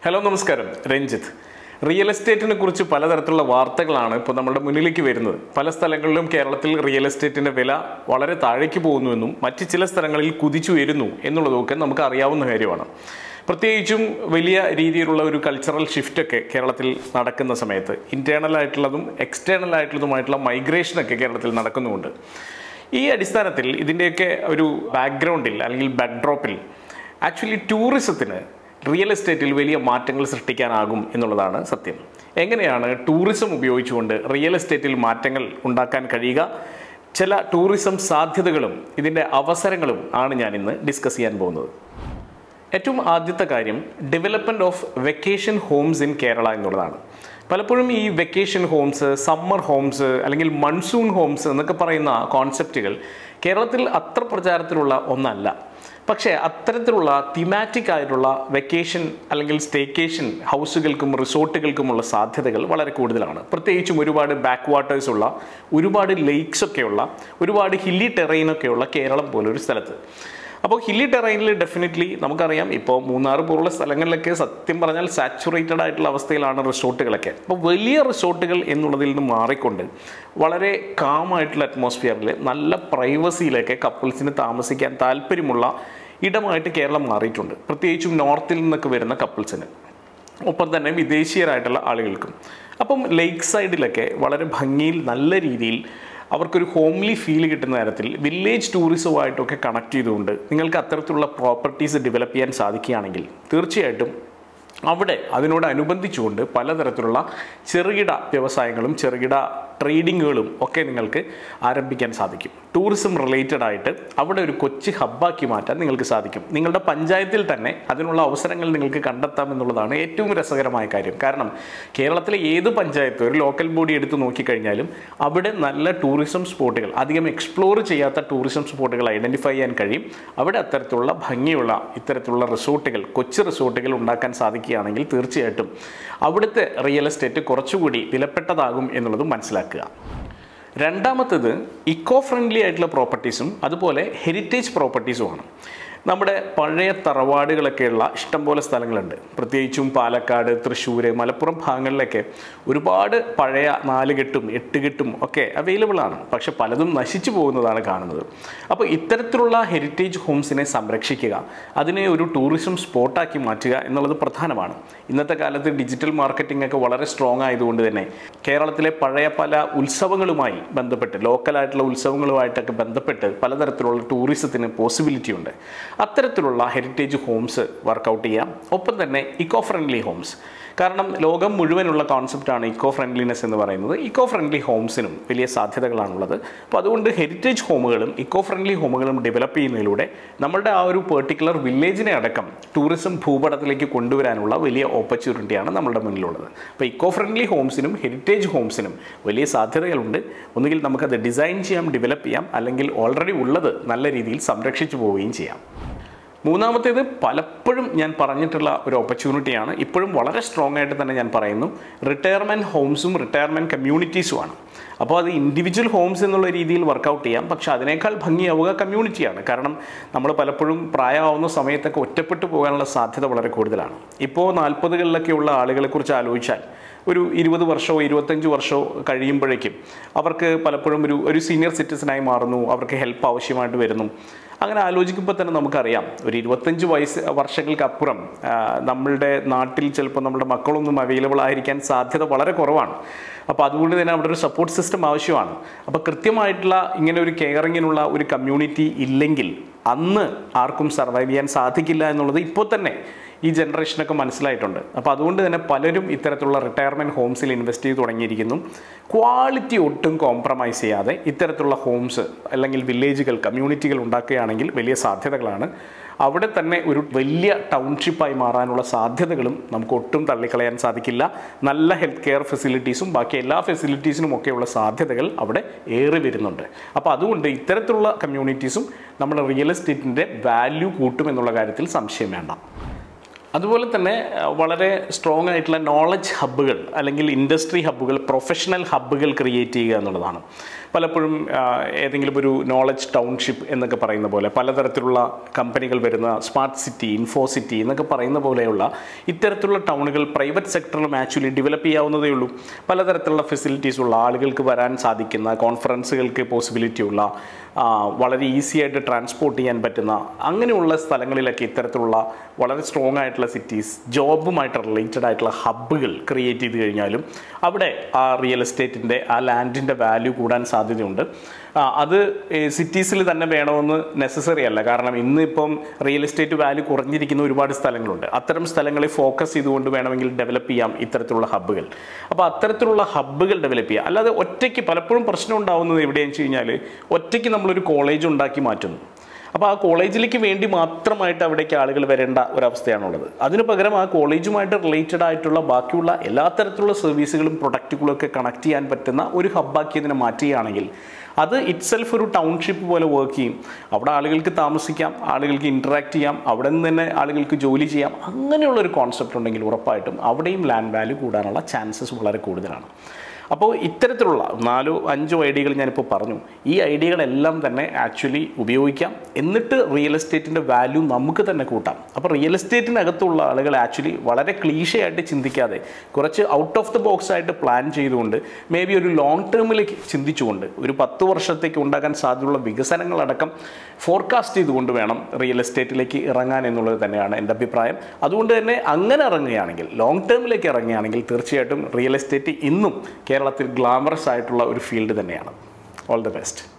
hello നമസ്കാരം Ranjith real എസ്റ്റേറ്റിനെ കുറിച്ച് പലതരത്തിലുള്ള വാർത്തകളാണ് ഇപ്പോൾ നമ്മുടെ മുന്നിലേക്ക് വരുന്നത് പല സ്ഥലങ്ങളിലും കേരളത്തിൽ റിയൽ എസ്റ്റേറ്റിൻ്റെ വില വളരെ താഴേക്ക് പോകുന്നുവെന്നും മറ്റ് ചില സ്ഥലങ്ങളിൽ കുതിച്ചുയരുന്നു എന്നുള്ളതൊക്കെ നമുക്ക് അറിയാവുന്ന കാര്യമാണ് പ്രത്യേകിച്ചും വലിയ രീതിയിലുള്ള ഒരു കൾച്ചറൽ ഷിഫ്റ്റൊക്കെ കേരളത്തിൽ നടക്കുന്ന സമയത്ത് ഇൻറ്റേർണൽ ആയിട്ടുള്ളതും എക്സ്റ്റേണൽ ആയിട്ടുള്ളതുമായിട്ടുള്ള മൈഗ്രേഷനൊക്കെ കേരളത്തിൽ നടക്കുന്നുമുണ്ട് ഈ അടിസ്ഥാനത്തിൽ ഇതിൻ്റെയൊക്കെ ഒരു ബാക്ക്ഗ്രൗണ്ടിൽ അല്ലെങ്കിൽ ബാക്ക്ഡ്രോപ്പിൽ ആക്ച്വലി ടൂറിസത്തിന് റിയൽ എസ്റ്റേറ്റിൽ വലിയ മാറ്റങ്ങൾ സൃഷ്ടിക്കാനാകും എന്നുള്ളതാണ് സത്യം എങ്ങനെയാണ് ടൂറിസം ഉപയോഗിച്ചുകൊണ്ട് റിയൽ എസ്റ്റേറ്റിൽ മാറ്റങ്ങൾ ഉണ്ടാക്കാൻ കഴിയുക ചില ടൂറിസം സാധ്യതകളും ഇതിൻ്റെ അവസരങ്ങളും ആണ് ഞാൻ ഇന്ന് ഡിസ്കസ് ചെയ്യാൻ പോകുന്നത് ഏറ്റവും ആദ്യത്തെ കാര്യം development of vacation homes in Kerala എന്നുള്ളതാണ് പലപ്പോഴും ഈ വെക്കേഷൻ ഹോംസ് സമ്മർ ഹോംസ് അല്ലെങ്കിൽ മൺസൂൺ ഹോംസ് എന്നൊക്കെ പറയുന്ന കോൺസെപ്റ്റുകൾ കേരളത്തിൽ അത്ര പ്രചാരത്തിലുള്ള ഒന്നല്ല പക്ഷേ അത്തരത്തിലുള്ള തിമാറ്റിക് ആയിട്ടുള്ള വെക്കേഷൻ അല്ലെങ്കിൽ സ്റ്റേക്കേഷൻ ഹൗസുകൾക്കും റിസോർട്ടുകൾക്കുമുള്ള സാധ്യതകൾ വളരെ കൂടുതലാണ് പ്രത്യേകിച്ചും ഒരുപാട് ബാക്ക് വാട്ടേഴ്സ് ഉള്ള ഒരുപാട് ലേക്സ് ഒക്കെയുള്ള ഒരുപാട് ഹില്ലി ടെറൈനൊക്കെയുള്ള കേരളം പോലൊരു സ്ഥലത്ത് അപ്പോൾ ഹില്ലി ടെറൈനിൽ ഡെഫിനറ്റ്ലി നമുക്കറിയാം ഇപ്പോൾ മൂന്നാർ പോലുള്ള സ്ഥലങ്ങളിലൊക്കെ സത്യം പറഞ്ഞാൽ സാച്ചുറേറ്റഡ് ആയിട്ടുള്ള അവസ്ഥയിലാണ് റിസോർട്ടുകളൊക്കെ അപ്പോൾ വലിയ റിസോർട്ടുകൾ എന്നുള്ളതിൽ നിന്ന് മാറിക്കൊണ്ട് വളരെ കാമായിട്ടുള്ള അറ്റ്മോസ്ഫിയറിൽ നല്ല പ്രൈവസിയിലൊക്കെ കപ്പിൾസിന് താമസിക്കാൻ താല്പര്യമുള്ള ഇടമായിട്ട് കേരളം മാറിയിട്ടുണ്ട് പ്രത്യേകിച്ചും നോർത്തിൽ നിന്നൊക്കെ വരുന്ന കപ്പിൾസിന് ഒപ്പം തന്നെ വിദേശീയരായിട്ടുള്ള ആളുകൾക്കും അപ്പം ലേക്ക് സൈഡിലൊക്കെ വളരെ ഭംഗിയിൽ നല്ല രീതിയിൽ അവർക്കൊരു ഹോംലി ഫീൽ കിട്ടുന്ന തരത്തിൽ വില്ലേജ് ടൂറിസവുമായിട്ടൊക്കെ കണക്ട് ചെയ്തുകൊണ്ട് നിങ്ങൾക്ക് അത്തരത്തിലുള്ള പ്രോപ്പർട്ടീസ് ഡെവലപ്പ് ചെയ്യാൻ സാധിക്കുകയാണെങ്കിൽ തീർച്ചയായിട്ടും അവിടെ അതിനോടനുബന്ധിച്ചുകൊണ്ട് പലതരത്തിലുള്ള ചെറുകിട വ്യവസായങ്ങളും ചെറുകിട ട്രേഡിങ്ങുകളും ഒക്കെ നിങ്ങൾക്ക് ആരംഭിക്കാൻ സാധിക്കും ടൂറിസം റിലേറ്റഡ് ആയിട്ട് അവിടെ ഒരു കൊച്ചു ഹബ്ബാക്കി മാറ്റാൻ നിങ്ങൾക്ക് സാധിക്കും നിങ്ങളുടെ പഞ്ചായത്തിൽ തന്നെ അതിനുള്ള അവസരങ്ങൾ നിങ്ങൾക്ക് കണ്ടെത്താം എന്നുള്ളതാണ് ഏറ്റവും രസകരമായ കാര്യം കാരണം കേരളത്തിലെ ഏത് പഞ്ചായത്ത് ഒരു ലോക്കൽ ബോഡി എടുത്ത് നോക്കിക്കഴിഞ്ഞാലും അവിടെ നല്ല ടൂറിസം സ്പോട്ടുകൾ അധികം എക്സ്പ്ലോർ ചെയ്യാത്ത ടൂറിസം സ്പോട്ടുകൾ ഐഡൻറ്റിഫൈ ചെയ്യാൻ കഴിയും അവിടെ അത്തരത്തിലുള്ള ഭംഗിയുള്ള ഇത്തരത്തിലുള്ള റിസോർട്ടുകൾ കൊച്ചു റിസോർട്ടുകൾ ഉണ്ടാക്കാൻ സാധിക്കുകയാണെങ്കിൽ തീർച്ചയായിട്ടും അവിടുത്തെ റിയൽ എസ്റ്റേറ്റ് കുറച്ചുകൂടി വിലപ്പെട്ടതാകും എന്നുള്ളത് മനസ്സിലാക്കുക രണ്ടാമത്തത് ഇക്കോ ഫ്രണ്ട്ലി ആയിട്ടുള്ള പ്രോപ്പർട്ടീസും അതുപോലെ ഹെറിറ്റേജ് പ്രോപ്പർട്ടീസുമാണ് നമ്മുടെ പഴയ തറവാടുകളൊക്കെയുള്ള ഇഷ്ടംപോലെ സ്ഥലങ്ങളുണ്ട് പ്രത്യേകിച്ചും പാലക്കാട് തൃശ്ശൂർ മലപ്പുറം ഭാഗങ്ങളിലൊക്കെ ഒരുപാട് പഴയ നാലുകെട്ടും എട്ടുകെട്ടും ഒക്കെ അവൈലബിൾ ആണ് പക്ഷെ പലതും നശിച്ചു പോകുന്നതാണ് കാണുന്നത് അപ്പോൾ ഇത്തരത്തിലുള്ള ഹെറിറ്റേജ് ഹോംസിനെ സംരക്ഷിക്കുക അതിനെ ഒരു ടൂറിസം സ്പോട്ടാക്കി മാറ്റുക എന്നുള്ളത് പ്രധാനമാണ് ഇന്നത്തെ കാലത്ത് ഡിജിറ്റൽ മാർക്കറ്റിംഗ് ഒക്കെ വളരെ സ്ട്രോങ് ആയതുകൊണ്ട് തന്നെ കേരളത്തിലെ പഴയ പല ഉത്സവങ്ങളുമായി ബന്ധപ്പെട്ട് ലോക്കലായിട്ടുള്ള ഉത്സവങ്ങളുമായിട്ടൊക്കെ ബന്ധപ്പെട്ട് പലതരത്തിലുള്ള ടൂറിസത്തിന് പോസിബിലിറ്റി ഉണ്ട് അത്തരത്തിലുള്ള ഹെറിറ്റേജ് ഹോംസ് വർക്കൗട്ട് ചെയ്യാം ഒപ്പം തന്നെ ഇക്കോ ഫ്രണ്ട്ലി ഹോംസ് കാരണം ലോകം മുഴുവനുള്ള കോൺസെപ്റ്റാണ് ഇക്കോ ഫ്രണ്ട്ലിനെസ് എന്ന് പറയുന്നത് ഇക്കോ ഫ്രണ്ട്ലി ഹോംസിനും വലിയ സാധ്യതകളാണുള്ളത് അപ്പോൾ അതുകൊണ്ട് ഹെറിറ്റേജ് ഹോമുകളും ഇക്കോ ഫ്രണ്ട്ലി ഹോമുകളും ഡെവലപ്പ് ചെയ്യുന്നതിലൂടെ നമ്മളുടെ ആ ഒരു പെർട്ടിക്കുലർ വില്ലേജിനെ അടക്കം ടൂറിസം ഭൂപടത്തിലേക്ക് കൊണ്ടുവരാനുള്ള വലിയ ഓപ്പർച്യൂണിറ്റിയാണ് നമ്മുടെ മുന്നിലുള്ളത് അപ്പോൾ ഇക്കോ ഫ്രണ്ട്ലി ഹോംസിനും ഹെറിറ്റേജ് ഹോംസിനും വലിയ സാധ്യതകളുണ്ട് ഒന്നുകിൽ നമുക്കത് ഡിസൈൻ ചെയ്യാം ഡെവലപ്പ് ചെയ്യാം അല്ലെങ്കിൽ ഓൾറെഡി ഉള്ളത് നല്ല രീതിയിൽ സംരക്ഷിച്ചു പോവുകയും ചെയ്യാം മൂന്നാമത്തേത് പലപ്പോഴും ഞാൻ പറഞ്ഞിട്ടുള്ള ഒരു ഓപ്പർച്യൂണിറ്റിയാണ് ഇപ്പോഴും വളരെ സ്ട്രോങ് ആയിട്ട് തന്നെ ഞാൻ പറയുന്നു റിട്ടയർമെൻറ്റ് ഹോംസും റിട്ടയർമെൻറ്റ് കമ്മ്യൂണിറ്റീസുമാണ് അപ്പോൾ അത് ഇൻഡിവിജ്വൽ ഹോംസ് എന്നുള്ള രീതിയിൽ വർക്കൗട്ട് ചെയ്യാം പക്ഷെ അതിനേക്കാൾ ഭംഗിയാവുക കമ്മ്യൂണിറ്റിയാണ് കാരണം നമ്മൾ പലപ്പോഴും പ്രായമാവുന്ന സമയത്തൊക്കെ ഒറ്റപ്പെട്ടു പോകാനുള്ള സാധ്യത വളരെ കൂടുതലാണ് ഇപ്പോൾ നാൽപ്പതുകളിലൊക്കെ ഉള്ള ആളുകളെക്കുറിച്ച് ആലോചിച്ചാൽ ഒരു ഇരുപത് വർഷമോ ഇരുപത്തഞ്ച് വർഷമോ കഴിയുമ്പോഴേക്കും അവർക്ക് പലപ്പോഴും ഒരു ഒരു സീനിയർ സിറ്റിസനായി മാറുന്നു അവർക്ക് ഹെൽപ്പ് ആവശ്യമായിട്ട് വരുന്നു അങ്ങനെ ആലോചിക്കുമ്പോൾ തന്നെ നമുക്കറിയാം ഒരു ഇരുപത്തഞ്ച് വയസ്സ് വർഷങ്ങൾക്കപ്പുറം ആ, നമ്മളുടെ നാട്ടിൽ ചിലപ്പോൾ നമ്മുടെ മക്കളൊന്നും അവൈലബിൾ ആയിരിക്കാൻ സാധ്യത വളരെ കുറവാണ് അപ്പോൾ അതുകൊണ്ട് തന്നെ അവിടെ ഒരു സപ്പോർട്ട് സിസ്റ്റം ആവശ്യമാണ് അപ്പോൾ കൃത്യമായിട്ടുള്ള ഇങ്ങനെ ഒരു കെയറിങ്ങിനുള്ള ഒരു കമ്മ്യൂണിറ്റി ഇല്ലെങ്കിൽ അന്ന് ആർക്കും സർവൈവ് ചെയ്യാൻ സാധിക്കില്ല എന്നുള്ളത് ഇപ്പോൾ തന്നെ ഈ ജനറേഷനൊക്കെ മനസ്സിലായിട്ടുണ്ട് അപ്പോൾ അതുകൊണ്ട് തന്നെ പലരും ഇത്തരത്തിലുള്ള റിട്ടയർമെൻറ്റ് ഹോംസിൽ ഇൻവെസ്റ്റ് ചെയ്ത് തുടങ്ങിയിരിക്കുന്നു ക്വാളിറ്റി ഒട്ടും കോംപ്രമൈസ് ചെയ്യാതെ ഇത്തരത്തിലുള്ള ഹോംസ് അല്ലെങ്കിൽ വില്ലേജുകൾ കമ്മ്യൂണിറ്റികൾ ഉണ്ടാക്കുകയാണെങ്കിൽ വലിയ സാധ്യതകളാണ് അവിടെ തന്നെ ഒരു വലിയ ടൗൺഷിപ്പായി മാറാനുള്ള സാധ്യതകളും നമുക്ക് ഒട്ടും തള്ളിക്കളയാൻ സാധിക്കില്ല നല്ല ഹെൽത്ത് കെയർ ഫെസിലിറ്റീസും ബാക്കി എല്ലാ ഫെസിലിറ്റീസിനും ഒക്കെയുള്ള സാധ്യതകൾ അവിടെ ഏറി വരുന്നുണ്ട് അപ്പോൾ അതുകൊണ്ട് ഇത്തരത്തിലുള്ള കമ്മ്യൂണിറ്റീസും നമ്മുടെ റിയൽ എസ്റ്റേറ്റിൻ്റെ വാല്യൂ കൂട്ടുമെന്നുള്ള കാര്യത്തിൽ സംശയം വേണ്ട അതുപോലെ തന്നെ അഹ്, വളരെ സ്ട്രോങ് ആയിട്ടുള്ള നോളജ് ഹബ്ബുകൾ അല്ലെങ്കിൽ ഇൻഡസ്ട്രി ഹബ്ബുകൾ പ്രൊഫഷണൽ ഹബ്ബുകൾ ക്രിയേറ്റ് ചെയ്യുക എന്നുള്ളതാണ് പലപ്പോഴും ആഹ്, ഏതെങ്കിലും ഒരു നോളജ് ടൗൺഷിപ്പ് എന്നൊക്കെ പറയുന്ന പോലെ പലതരത്തിലുള്ള കമ്പനികൾ വരുന്ന സ്മാർട്ട് സിറ്റി ഇൻഫോ സിറ്റി എന്നൊക്കെ പറയുന്ന പോലെയുള്ള ഇത്തരത്തിലുള്ള ടൗണുകൾ പ്രൈവറ്റ് സെക്ടറിലും ആക്ച്വലി ഡെവലപ്പ് ചെയ്യാവുന്നതേ ഉള്ളൂ പലതരത്തിലുള്ള ഫെസിലിറ്റീസ് ഉള്ള ആളുകൾക്ക് വരാൻ സാധിക്കുന്ന കോൺഫറൻസുകൾക്ക് പോസിബിലിറ്റി ഉള്ള ആ, വളരെ ഈസി ആയിട്ട് ട്രാൻസ്പോർട്ട് ചെയ്യാൻ പറ്റുന്ന അങ്ങനെയുള്ള സ്ഥലങ്ങളിലൊക്കെ ഇത്തരത്തിലുള്ള വളരെ സ്ട്രോങ് ആയിട്ടുള്ള സിറ്റീസ് ജോബുമായിട്ട് റിലേറ്റഡ് ആയിട്ടുള്ള ഹബ്ബുകൾ ക്രിയേറ്റ് ചെയ്ത് കഴിഞ്ഞാലും അവിടെ ആ റിയൽ എസ്റ്റേറ്റിൻ്റെ ആ ലാൻഡിൻ്റെ വാല്യൂ കൂടാൻ സാധ്യതയുണ്ട് ആ, അത് സിറ്റീസിൽ തന്നെ വേണമെന്ന് നെസസറി അല്ല കാരണം ഇന്നിപ്പം റിയൽ എസ്റ്റേറ്റ് വാല്യൂ കുറഞ്ഞിരിക്കുന്ന ഒരുപാട് സ്ഥലങ്ങളുണ്ട് അത്തരം സ്ഥലങ്ങളെ ഫോക്കസ് ചെയ്തുകൊണ്ട് വേണമെങ്കിൽ ഡെവലപ്പ് ചെയ്യാം ഇത്തരത്തിലുള്ള ഹബ്ബുകൾ അപ്പോൾ അത്തരത്തിലുള്ള ഹബ്ബുകൾ ഡെവലപ്പ് ചെയ്യുക അല്ലാതെ ഒറ്റയ്ക്ക് പലപ്പോഴും പ്രശ്നം ഉണ്ടാവുന്നത് എവിടെയെന്ന് വെച്ച് കഴിഞ്ഞാൽ ഒറ്റയ്ക്ക് നമ്മളൊരു കോളേജ് ഉണ്ടാക്കി മാറ്റുന്നു അപ്പോൾ ആ കോളേജിലേക്ക് വേണ്ടി മാത്രമായിട്ട് അവിടേക്ക് ആളുകൾ വരേണ്ട ഒരവസ്ഥയാണുള്ളത് അതിന് പകരം ആ കോളേജുമായിട്ട് റിലേറ്റഡ് ആയിട്ടുള്ള ബാക്കിയുള്ള എല്ലാ തരത്തിലുള്ള സർവീസുകളും പ്രൊഡക്റ്റുകളും ഒക്കെ കണക്ട് ചെയ്യാൻ പറ്റുന്ന ഒരു ഹബ്ബാക്കി അതിനെ മാറ്റുകയാണെങ്കിൽ അത് ഇറ്റ്സെൽഫ് ഒരു ടൗൺഷിപ്പ് പോലെ വർക്ക് ചെയ്യും അവിടെ ആളുകൾക്ക് താമസിക്കാം ആളുകൾക്ക് ഇൻറ്ററാക്ട് ചെയ്യാം അവിടെ നിന്ന് തന്നെ ആളുകൾക്ക് ജോലി ചെയ്യാം അങ്ങനെയുള്ള ഒരു കോൺസെപ്റ്റ് ഉണ്ടെങ്കിൽ ഉറപ്പായിട്ടും അവിടെയും ലാൻഡ് വാല്യൂ കൂടാനുള്ള ചാൻസസ് വളരെ കൂടുതലാണ് അപ്പോൾ ഇത്തരത്തിലുള്ള നാലോ അഞ്ചോ ഐഡിയകൾ ഞാനിപ്പോൾ പറഞ്ഞു ഈ ഐഡിയകളെല്ലാം തന്നെ ആക്ച്വലി ഉപയോഗിക്കാം എന്നിട്ട് റിയൽ എസ്റ്റേറ്റിൻ്റെ വാല്യൂ നമുക്ക് തന്നെ കൂട്ടാം അപ്പോൾ റിയൽ എസ്റ്റേറ്റിനകത്തുള്ള ആളുകൾ ആക്ച്വലി വളരെ ക്ലീഷയായിട്ട് ചിന്തിക്കാതെ കുറച്ച് ഔട്ട് ഓഫ് ദ ബോക്സ് ആയിട്ട് പ്ലാൻ ചെയ്തുകൊണ്ട് മേ ബി ഒരു ലോങ് ടേമിലേക്ക് ചിന്തിച്ചുകൊണ്ട് ഒരു പത്ത് വർഷത്തേക്ക് ഉണ്ടാക്കാൻ സാധ്യതയുള്ള വികസനങ്ങളടക്കം ഫോർകാസ്റ്റ് ചെയ്തുകൊണ്ട് വേണം റിയൽ എസ്റ്റേറ്റിലേക്ക് ഇറങ്ങാൻ എന്നുള്ളത് തന്നെയാണ് എൻ്റെ അഭിപ്രായം അതുകൊണ്ട് തന്നെ അങ്ങനെ ഇറങ്ങുകയാണെങ്കിൽ ലോങ് ടേമിലേക്ക് ഇറങ്ങുകയാണെങ്കിൽ തീർച്ചയായിട്ടും റിയൽ എസ്റ്റേറ്റ് ഇന്നും കേരളത്തിൽ ഗ്ലാമറസ് ആയിട്ടുള്ള ഒരു ഫീൽഡ് തന്നെയാണ് ഓൾ ദി ബെസ്റ്റ്